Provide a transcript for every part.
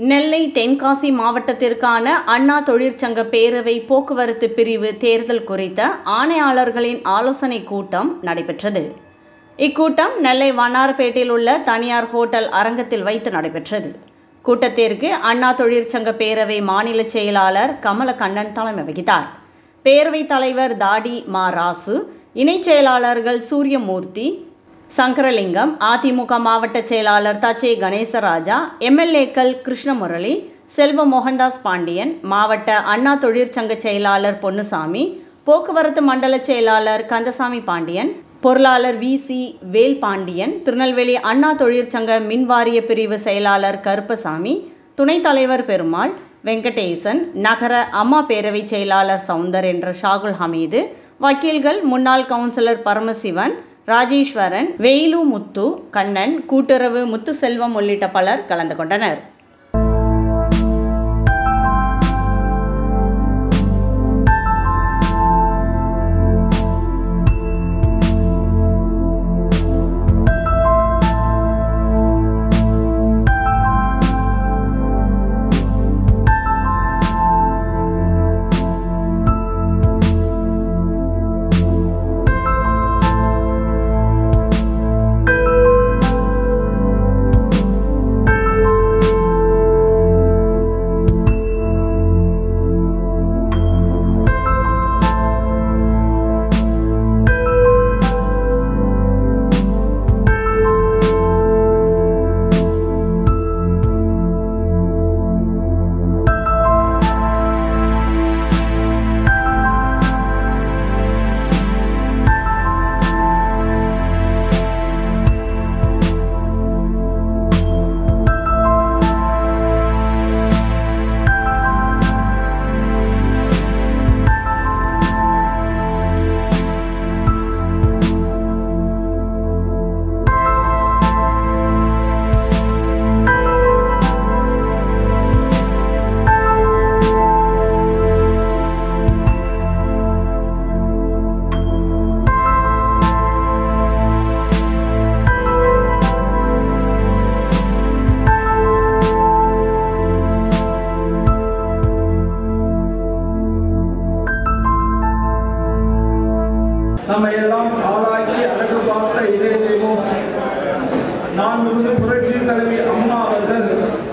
நெல்லை தென்காசி மாவட்டத்திற்கான அண்ணா தொழிற்சங்க பேரவை போக்குவரத்து பிரிவு தேர்தல் குறித்த ஆணையாளர்களின் ஆலோசனை கூட்டம் நடைபெற்றது இக்கூட்டம் நெல்லை வண்ணாரப்பேட்டையில் உள்ள தனியார் ஹோட்டல் அரங்கத்தில் வைத்து நடைபெற்றது கூட்டத்திற்கு அண்ணா தொழிற்சங்க பேரவை மாநில செயலாளர் கமலக்கண்ணன் தலைமை வகித்தார் பேரவைத் தலைவர் தாடி மா ராசு இணைச் செயலாளர்கள் சூரியமூர்த்தி சங்கரலிங்கம் அதிமுக மாவட்ட செயலாளர் தச்சே கணேசராஜா எம்எல்ஏக்கள் கிருஷ்ணமுரளி செல்வ மோகன்தாஸ் பாண்டியன் மாவட்ட அண்ணா தொழிற்சங்க செயலாளர் பொன்னுசாமி போக்குவரத்து மண்டல செயலாளர் கந்தசாமி பாண்டியன் பொருளாளர் வி சி வேல் பாண்டியன் திருநெல்வேலி அண்ணா தொழிற்சங்க மின்வாரிய பிரிவு செயலாளர் கருப்பசாமி துணைத் தலைவர் பெருமாள் வெங்கடேசன் நகர அம்மா பேரவை செயலாளர் சவுந்தர் என்ற ஷாகுல் ஹமீது வக்கீல்கள் முன்னாள் கவுன்சிலர் பரமசிவன் ராஜேஸ்வரன் வெயிலு முத்து கண்ணன் கூட்டுறவு முத்துசெல்வம் உள்ளிட்ட பலர் கலந்து கொண்டனர் நம்ம எல்லாம் ஆளாக்கி அழகு பார்த்த இதே தெய்வம் நான் வந்து புரட்சி தலைவி அம்மா அவர்கள்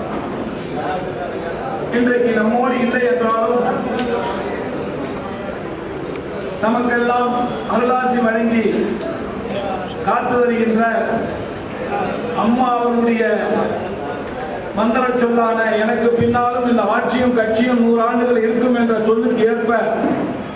இன்றைக்கு நம்மோடு இல்லை என்றாலும் நமக்கெல்லாம் அருளாசி வழங்கி காத்து வருகின்ற அம்மா அவர்களுடைய மந்திர சொல்லான எனக்கு பின்னாலும் இந்த ஆட்சியும் கட்சியும் நூறு ஆண்டுகள் இருக்கும் என்ற சொல்லுக்கு ஏற்ப